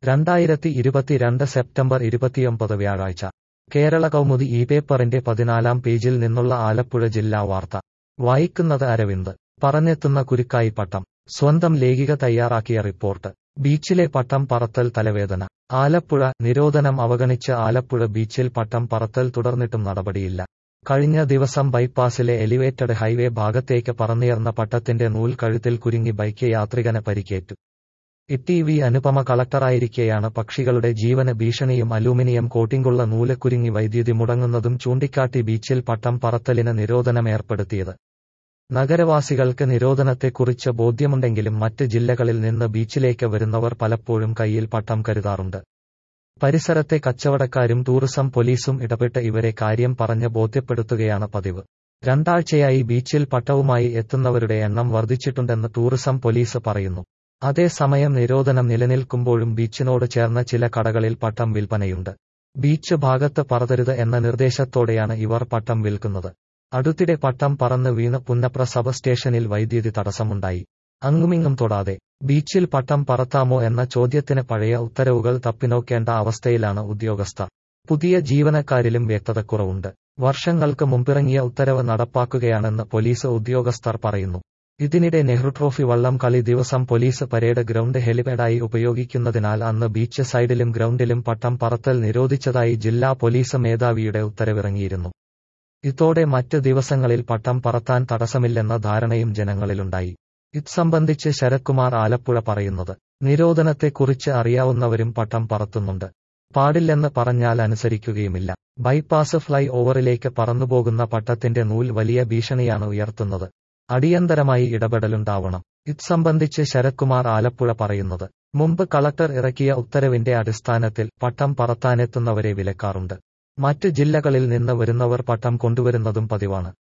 രണ്ടായിരത്തി ഇരുപത്തിരണ്ട് സെപ്റ്റംബർ ഇരുപത്തിയൊമ്പത് വ്യാഴാഴ്ച കേരള കൗമുദി ഈ പേപ്പറിന്റെ പതിനാലാം പേജിൽ നിന്നുള്ള ആലപ്പുഴ ജില്ലാ വാർത്ത വായിക്കുന്നത് അരവിന്ദ് പറഞ്ഞെത്തുന്ന കുരുക്കായി പട്ടം സ്വന്തം ലേഖിക തയ്യാറാക്കിയ റിപ്പോർട്ട് ബീച്ചിലെ പട്ടം പറത്തൽ തലവേദന ആലപ്പുഴ നിരോധനം അവഗണിച്ച് ആലപ്പുഴ ബീച്ചിൽ പട്ടം പറത്തൽ തുടർന്നിട്ടും നടപടിയില്ല കഴിഞ്ഞ ദിവസം ബൈപ്പാസിലെ എലിവേറ്റഡ് ഹൈവേ ഭാഗത്തേക്ക് പറന്നുയർന്ന പട്ടത്തിന്റെ നൂൽ കഴുത്തിൽ കുരുങ്ങി ബൈക്ക് യാത്രികന് പരിക്കേറ്റു ഇ വി അനുപമ കളക്ടറായിരിക്കെയാണ് പക്ഷികളുടെ ജീവന് ഭീഷണിയും അലൂമിനിയം കോട്ടിംഗുള്ള നൂല് കുരുങ്ങി വൈദ്യുതി മുടങ്ങുന്നതും ചൂണ്ടിക്കാട്ടി ബീച്ചിൽ പട്ടം പറത്തലിന് നിരോധനം ഏർപ്പെടുത്തിയത് നഗരവാസികൾക്ക് നിരോധനത്തെക്കുറിച്ച് ബോധ്യമുണ്ടെങ്കിലും മറ്റ് ജില്ലകളിൽ നിന്ന് ബീച്ചിലേക്ക് വരുന്നവർ പലപ്പോഴും കയ്യിൽ പട്ടം കരുതാറുണ്ട് പരിസരത്തെ കച്ചവടക്കാരും ടൂറിസം പോലീസും ഇടപെട്ട് ഇവരെ കാര്യം പറഞ്ഞ് ബോധ്യപ്പെടുത്തുകയാണ് പതിവ് രണ്ടാഴ്ചയായി ബീച്ചിൽ പട്ടവുമായി എത്തുന്നവരുടെ എണ്ണം വർദ്ധിച്ചിട്ടുണ്ടെന്ന് ടൂറിസം പോലീസ് പറയുന്നു അതേസമയം നിരോധനം നിലനിൽക്കുമ്പോഴും ബീച്ചിനോട് ചേർന്ന ചില കടകളിൽ പട്ടം വിൽപ്പനയുണ്ട് ബീച്ച് ഭാഗത്ത് പറതരുത് എന്ന നിർദ്ദേശത്തോടെയാണ് ഇവർ പട്ടം വിൽക്കുന്നത് അടുത്തിടെ പട്ടം പറന്ന് വീണ് പുന്നപ്ര സബ് സ്റ്റേഷനിൽ വൈദ്യുതി തടസ്സമുണ്ടായി അങ്ങുമിങ്ങും തൊടാതെ ബീച്ചിൽ പട്ടം പറത്താമോ എന്ന ചോദ്യത്തിന് പഴയ ഉത്തരവുകൾ തപ്പിനോക്കേണ്ട അവസ്ഥയിലാണ് ഉദ്യോഗസ്ഥർ പുതിയ ജീവനക്കാരിലും വ്യക്തതക്കുറവുണ്ട് വർഷങ്ങൾക്ക് മുമ്പിറങ്ങിയ ഉത്തരവ് നടപ്പാക്കുകയാണെന്ന് പോലീസ് ഉദ്യോഗസ്ഥർ പറയുന്നു ഇതിനിടെ നെഹ്റു ട്രോഫി വള്ളം കളി ദിവസം പോലീസ് പരേഡ് ഗ്രൗണ്ട് ഹെലിപാഡായി ഉപയോഗിക്കുന്നതിനാൽ അന്ന് ബീച്ച് സൈഡിലും ഗ്രൗണ്ടിലും പട്ടം പറത്തൽ നിരോധിച്ചതായി ജില്ലാ പോലീസ് മേധാവിയുടെ ഉത്തരവിറങ്ങിയിരുന്നു ഇതോടെ മറ്റ് ദിവസങ്ങളിൽ പട്ടം പറത്താൻ തടസ്സമില്ലെന്ന ധാരണയും ജനങ്ങളിലുണ്ടായി ഇത് സംബന്ധിച്ച് ശരത്കുമാർ ആലപ്പുഴ പറയുന്നത് നിരോധനത്തെക്കുറിച്ച് അറിയാവുന്നവരും പട്ടം പറത്തുന്നുണ്ട് പാടില്ലെന്ന് പറഞ്ഞാൽ അനുസരിക്കുകയുമില്ല ബൈപ്പാസ് ഫ്ലൈ ഓവറിലേക്ക് പറന്നുപോകുന്ന പട്ടത്തിന്റെ നൂൽ വലിയ ഭീഷണിയാണ് ഉയർത്തുന്നത് അടിയന്തരമായി ഇടപെടലുണ്ടാവണം ഇത് സംബന്ധിച്ച് ശരത്കുമാർ ആലപ്പുഴ പറയുന്നത് മുമ്പ് കളക്ടർ ഇറക്കിയ ഉത്തരവിന്റെ അടിസ്ഥാനത്തിൽ പട്ടം പറത്താനെത്തുന്നവരെ വിലക്കാറുണ്ട് മറ്റ് ജില്ലകളിൽ നിന്ന് വരുന്നവർ പട്ടം കൊണ്ടുവരുന്നതും പതിവാണ്